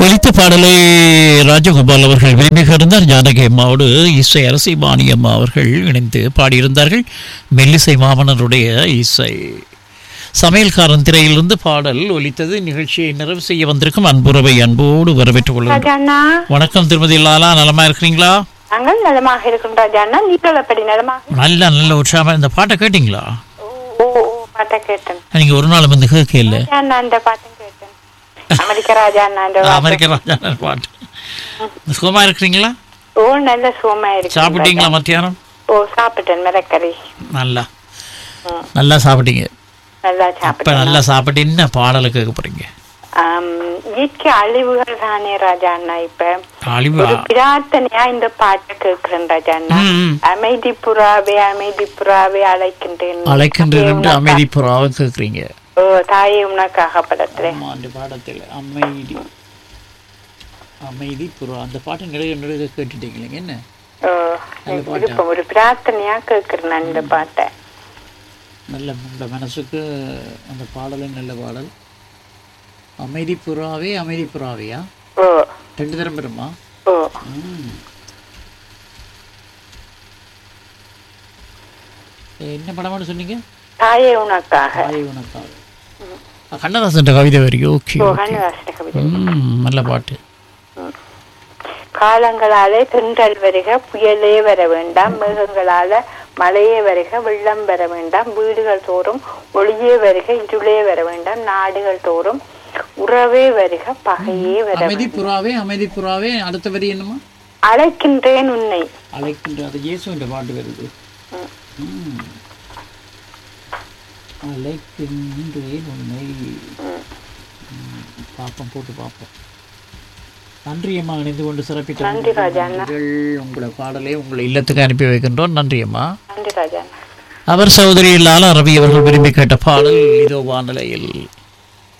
ஒலித்த பாடலை ராஜகோபால் அவர்கள் விரும்பி இருந்தார் ஜானகி அம்மாவோடு இசை அரசி அம்மா அவர்கள் இணைந்து பாடியிருந்தார்கள் மெல்லிசை மாமனருடைய இசை சமையல்காரன் திரையிலிருந்து பாடல் ஒலித்தது நிகழ்ச்சியை நிறைவு செய்ய வந்திருக்கும் அன்புறவை அன்போடு வரவேற்றுக் கொள்கிறேன் ராஜாண்ணா வணக்கம் திருமதி லாலா நலமா இருக்கிறீங்களா நாங்கள் நலமாக இருக்கும் ராஜாண்ணா நீங்கள் எப்படி நலமாக நல்ல நல்ல உற்சாகமா இந்த பாட்டை கேட்டீங்களா ஓ ஓ பாட்டை கேட்டேன் நீங்க ஒரு நாள் வந்து கேட்கல ராஜாண்ணா அந்த பாட்டும் கேட்டேன் அமெரிக்க ராஜாண்ணா அந்த பாட்டு. அமெரிக்க ராஜா பாட்டு சுகமா இருக்கிறீங்களா ஓ நல்ல சுகமா இருக்கு சாப்பிட்டீங்களா மத்தியானம் ஓ சாப்பிட்டேன் மிளக்கறி நல்லா ம். நல்லா சாப்பிட்டீங்க நல்லா இப்ப சாப்பிட்டேன் நல்லா சாப்பிட்டு என்ன பாடலை கேட்க போறீங்க ஆம், இயற்கை அழிவுகள் தானே ராஜாண்ணா இப்ப அழிவா ஒரு பிரார்த்தனையா இந்த பாட்டை கேட்கிறேன் ராஜாண்ணா ம், ம். அமைதி புறாவே அமைதி புறாவே அழைக்கின்றேன் அழைக்கின்ற அமைதி புறாவை கேட்குறீங்க ஓ தாயே உனக்காக படத்துல ஆமா அந்த பாடத்தில் அமைதி அமைதி புறா அந்த பாட்டு நிறைய நிறைய கேட்டுட்டீங்களேங்க என்ன ஓ, நல்ல எனக்கு பாட்டா? விருப்பம் ஒரு பிரார்த்தனையா கேட்கிறேன் நான் இந்த பாட்டை நல்ல உங்க மனசுக்கு அந்த பாடலும் நல்ல பாடல் அமைதி புறாவே அமைதி புறாவையா ஓ ரெண்டு தரம் பெறுமா ஓ ம். என்ன படமானு சொன்னீங்க தாயே உனக்காக தாய் உனக்காக ஆ, கண்ணதாசன் கவிதை வரைக்கும் ஓகே ஓ ஓகே கண்ணதாசன கவிதை ம் நல்ல பாட்டு காலங்களாலே தென்றல் வருக புயலே வர வேண்டாம் மேகங்களால மழையே வருக வெள்ளம் வர வேண்டாம் வீடுகள் தோறும் ஒளியே வருக இருளே வர வேண்டாம் நாடுகள் தோறும் உறவே வருக பகையே வர அமைதி புறாவே அமைதி புறாவே அடுத்த வரி என்னமா அழைக்கின்றேன் உன்னை அழைக்கின்ற அது இயேசுன்ற பாட்டு வருது ம். அழைக்கின்றேன் உன்னை ம், பார்ப்போம் போட்டு பார்ப்போம் நன்றி அம்மா இணைந்து கொண்டு சிறப்பித்த நன்றி ராஜா அண்ணா நீங்கள் உங்களை பாடலே உங்களை இல்லத்துக்கு அனுப்பி வைக்கின்றோம் நன்றி அம்மா நன்றி ராஜா அண்ணா அவர் சகோதரி லாலா ரவி அவர்கள் விரும்பி கேட்ட பாடல் இதோ வானிலையில்